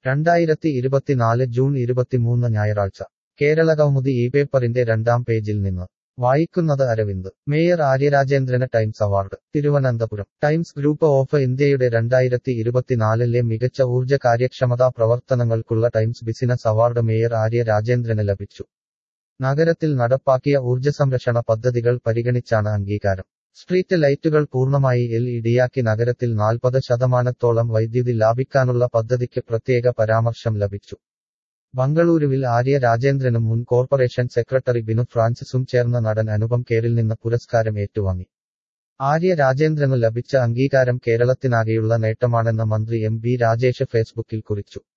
രണ്ടായിരത്തി ഇരുപത്തിനാല് ജൂൺ ഇരുപത്തിമൂന്ന് ഞായറാഴ്ച കേരള കൗമുദി ഈ പേപ്പറിന്റെ രണ്ടാം പേജിൽ നിന്ന് വായിക്കുന്നത് അരവിന്ദ് മേയർ ആര്യരാജേന്ദ്രന് Times award Thiruvananthapuram Times group of ഇന്ത്യയുടെ രണ്ടായിരത്തി ഇരുപത്തിനാലിലെ മികച്ച ഊർജ്ജ കാര്യക്ഷമതാ പ്രവർത്തനങ്ങൾക്കുള്ള Times business award mayor Arya രാജേന്ദ്രന് ലഭിച്ചു നഗരത്തിൽ നടപ്പാക്കിയ ഊർജ്ജസംരക്ഷണ പദ്ധതികൾ പരിഗണിച്ചാണ് അംഗീകാരം സ്ട്രീറ്റ് ലൈറ്റുകൾ പൂർണ്ണമായി എൽ ഇ ഡിയാക്കി നഗരത്തിൽ നാൽപ്പത് ശതമാനത്തോളം വൈദ്യുതി ലാഭിക്കാനുള്ള പദ്ധതിക്ക് പ്രത്യേക പരാമർശം ലഭിച്ചു ബംഗളൂരുവിൽ ആര്യ രാജേന്ദ്രനും മുൻ കോർപ്പറേഷൻ സെക്രട്ടറി ബിനു ഫ്രാൻസിസും ചേർന്ന നടൻ അനുപം കേറിൽ നിന്ന് പുരസ്കാരം ഏറ്റുവാങ്ങി ആര്യ രാജേന്ദ്രനു ലഭിച്ച അംഗീകാരം കേരളത്തിനാകെയുള്ള നേട്ടമാണെന്ന് മന്ത്രി എം ബി രാജേഷ് ഫേസ്ബുക്കിൽ കുറിച്ചു